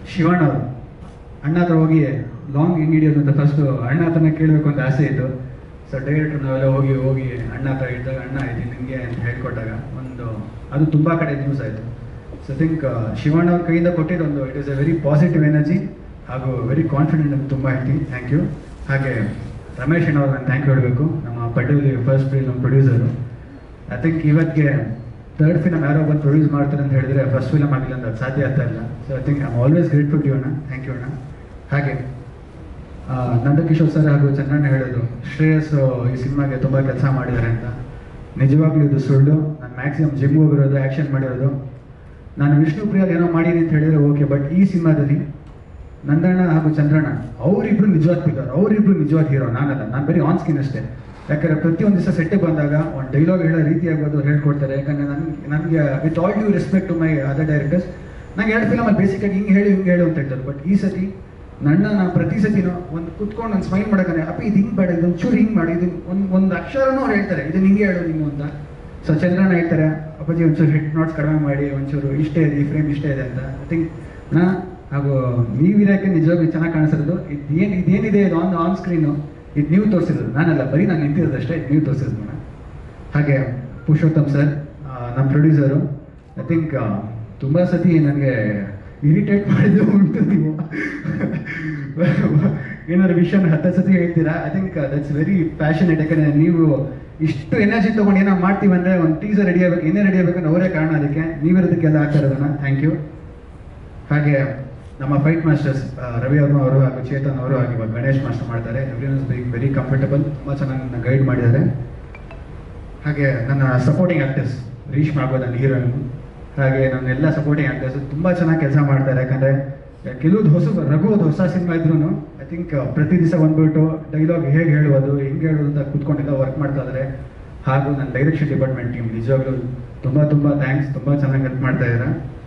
ಶಿವಣ್ಣ ಅವರು ಅಣ್ಣ ಹತ್ರ ಹೋಗಿ ಲಾಂಗ್ ಹೆಂಗ್ ಹಿಡಿಯೋದು ಅಂತ ಫಸ್ಟ್ ಅಣ್ಣ ಹತ್ರನೇ ಕೇಳಬೇಕು ಅಂತ ಆಸೆ ಇತ್ತು ಸೊ ಡೈರೆಕ್ಟರ್ ನಾವೆಲ್ಲ ಹೋಗಿ ಹೋಗಿ ಅಣ್ಣ ಹತ್ರ ಇದ್ದಾಗ ಅಣ್ಣ ಇದು ನಿಮಗೆ ಅಂತ ಹೇಳ್ಕೊಟ್ಟಾಗ ಒಂದು ಅದು ತುಂಬ ಕಡೆ ನ್ಯೂಸ್ ಆಯಿತು ಸೊ ಥಿಂಕ್ ಶಿವಣ್ಣ ಅವ್ರ ಕೈಯಿಂದ ಕೊಟ್ಟಿದ್ದು ಒಂದು it is a very positive energy ಹಾಗೂ ವೆರಿ ಕಾನ್ಫಿಡೆಂಟ್ ಅಂತ ತುಂಬ ಹೇಳ್ತೀನಿ ಥ್ಯಾಂಕ್ ಯು ಹಾಗೆ ರಮೇಶ್ ಅಣ್ಣ ಅವ್ರಿಗೆ ನಾನು ಥ್ಯಾಂಕ್ ಯು ಹೇಳಬೇಕು ನಮ್ಮ Padduli first film producer I think ಇವತ್ತಿಗೆ ಥರ್ಡ್ ಫಿಲಮ್ ಯಾರೋ ಬಂದು ಪ್ರೊಡ್ಯೂಸ್ ಮಾಡ್ತಾರೆ ಅಂತ ಹೇಳಿದ್ರೆ ಫಸ್ಟ್ ಫಿಲಮ್ ಆಗಿಲ್ಲ ಅಂತ ಅದು ಸಾಧ್ಯ ಆಗ್ತಾ ಇಲ್ಲ so I think I always grateful to ಅಣ್ಣ ಥ್ಯಾಂಕ್ ಯು ಅಣ್ಣ ಹಾಗೆ ಆ, ನಂದಕಿಶೋರ್ ಸರ್ ಹಾಗೂ ಚಂದ್ರಣ್ಣ ಹೇಳೋದು ಶ್ರೇಯಸ್ ಈ ಸಿನಿಮಾಗೆ ತುಂಬ ಕೆಲಸ ಮಾಡಿದ್ದಾರೆ ಅಂತ ನಿಜವಾಗ್ಲೂ ಇದು ಸುಳ್ಳು ನಾನು ಮ್ಯಾಕ್ಸಿಮಮ್ ಜಿಮ್ ಹೋಗಿರೋದು ಆ್ಯಕ್ಷನ್ ಮಾಡಿರೋದು ನಾನು ವಿಷ್ಣು ಪ್ರಿಯಾಲ್ ಏನೋ ಮಾಡೀನಿ ಅಂತ ಹೇಳಿದ್ರೆ ಓಕೆ ಬಟ್ ಈ ಸಿನಿಮಾದಲ್ಲಿ ನಂದಣ್ಣ ಹಾಗೂ ಚಂದ್ರಣ್ಣ ಅವರಿಬ್ರು ನಿಜವಾದ ಫಿಗರ್ ಅವರಿಬ್ರು ನಿಜವಾದ ಹೀರೋ ನಾನಲ್ಲ ನಾನು ಬರೀ ಆನ್ ಸ್ಕಿನ್ ಅಷ್ಟೇ ಯಾಕಂದ್ರೆ ಪ್ರತಿಯೊಂದು ದಿವಸ ಸೆಟ್ಟಿಗೆ ಬಂದಾಗ ಒಂದು ಡೈಲಾಗ್ ಹೇಳೋ ರೀತಿ ಆಗ್ಬೋದು ಹೇಳ್ಕೊಡ್ತಾರೆ ಯಾಕಂದ್ರೆ ನನ್ಗೆ ನನಗೆ with all due respect to my other directors ನಂಗೆ ಎರಡು ಫಿಲಮಲ್ಲಿ ಬೇಸಿಕಾಗಿ ಹಿಂಗೆ ಹೇಳಿ ಹಿಂಗೆ ಹೇಳು ಅಂತ ಹೇಳ್ತಾರೆ ಬಟ್ ಈ ಸತಿ ನನ್ನ ನಾನು ಪ್ರತಿ ಸತಿನೂ ಒಂದು ಕುತ್ಕೊಂಡು ನಾನು ಸ್ಮೈಲ್ ಮಾಡಕ್ಕೆ ಅಪ್ಪ ಇದು ಹಿಂಗೆ ಬೇಡ ಇದು ಒಂಚೂರು ಹಿಂಗೆ ಮಾಡಿ ಇದು ಒಂದು ಒಂದು ಅಕ್ಷರನೂ ಅವ್ರು ಹೇಳ್ತಾರೆ ಇದು ಹಿಂಗೆ ಹೇಳು ನೀನು ಅಂತ ಸೊ ಚಂದ್ರಣ್ಣ ಹೇಳ್ತಾರೆ ಅಪ್ಪಾಜಿ ಒಂಚೂರು ಹಿಟ್ ನೋಟ್ಸ್ ಕಡಿಮೆ ಮಾಡಿ ಒಂಚೂರು ಇಷ್ಟೇ ಇದೆ ಈ ಫ್ರೇಮ್ ಇಷ್ಟೇ ಇದೆ ಅಂತ ಐ ಥಿಂಕ್ ನಾ ಹಾಗೂ ನೀವಿರೋಕ್ಕೆ ನಿಜವಾಗ್ಲೂ ಚೆನ್ನಾಗಿ ಕಾಣಿಸಿರೋದು ಇದೇನು ಇದೇನಿದೆ ಇದು ಆನ್ ಆನ್ ಸ್ಕ್ರೀನು ಇದು ನೀವು ತೋರಿಸಿರೋದು ನಾನಲ್ಲ ಬರೀ ನಾನು ನಿಂತಿರೋದಷ್ಟೇ ಇದು ನೀವು ತೋರಿಸಿರೋದು ಮೇಡಮ್ ಹಾಗೆ ಪುರುಷೋತ್ತಮ್ ಸರ್ ನಮ್ಮ ಪ್ರೊಡ್ಯೂಸರು ಐ ಥಿಂಕ್ ತುಂಬ ಸತಿ ನನಗೆ ಇರಿಟೇಟ್ ಮಾಡಿದ್ದು ಉಂಟು ನೀವು ಏನಾದ್ರು ವಿಷಯನ ಹತ್ತು ಸತಿ ಹೇಳ್ತೀರಾ I think that's very passionate ಯಾಕಂದರೆ ನೀವು ಇಷ್ಟು ಎನರ್ಜಿ ತೊಗೊಂಡು ಏನೋ ಮಾಡ್ತೀವಿ ಅಂದರೆ ಒಂದು ಟೀಸರ್ ರೆಡಿ ಆಗಬೇಕು ಏನೇ ರೆಡಿ ಆಗಬೇಕಂದ್ರೆ ಅವರೇ ಕಾರಣ ಅದಕ್ಕೆ ನೀವಿರೋದಕ್ಕೆಲ್ಲ ಆಗ್ತಾ ಇರೋದನ್ನ ಥ್ಯಾಂಕ್ ಯು ಹಾಗೆ ನಮ್ಮ ಫೈಟ್ ಮಾಸ್ಟರ್ಸ್ ರವಿ ವರ್ಮ ಅವರು ಹಾಗೂ ಚೇತನ್ ಅವರು ಹಾಗೂ ಇವಾಗ ಗಣೇಶ್ ಮಾಸ್ಟರ್ ಮಾಡ್ತಾರೆ everyone is being very comfortable ತುಂಬ ಚೆನ್ನಾಗಿ ನನ್ನ ಗೈಡ್ ಮಾಡಿದ್ದಾರೆ ಹಾಗೆ ನನ್ನ ಸಪೋರ್ಟಿಂಗ್ ಆಕ್ಟರ್ಸ್ ರೀಶ್ ಮಾಡ್ಬೋದು ನನ್ನ ಹೀರೋಯಿನ್ ಹಾಗೆ ನನ್ನ ಎಲ್ಲ ಸಪೋರ್ಟಿಂಗ್ ಆಕ್ಟರ್ಸ್ ತುಂಬ ಚೆನ್ನಾಗಿ ಕೆಲಸ ಮಾಡ್ತಾರೆ ಯಾಕಂದರೆ ಕೆಲವ್ದು ಹೊಸ ರಘುವದು ಹೊಸ ಸಿನಿಮಾ ಇದ್ರೂ ಐ ಥಿಂಕ್ ಪ್ರತಿ ದಿವಸ ಬಂದ್ಬಿಟ್ಟು ಡೈಲಾಗ್ ಹೇಗೆ ಹೇಳುವುದು ಹೆಂಗೆ ಹೇಳೋದು ಅಂತ ಕೂತ್ಕೊಂಡೆಲ್ಲ ವರ್ಕ್ ಮಾಡ್ತಾ ಇದ್ದಾರೆ ಹಾಗೂ ನನ್ನ ಡೈರೆಕ್ಷನ್ ಡಿಪಾರ್ಟ್ಮೆಂಟ್ ಟೀಮ್ ನಿಜವಾಗ್ಲೂ ತುಂಬ ತುಂಬ ಥ್ಯಾಂಕ್ಸ್ ತುಂಬ ಚೆನ್ನಾಗಿ ಹೆಲ್ಪ್ ಮಾಡ್ತಾ ಇದ್ದಾರೆ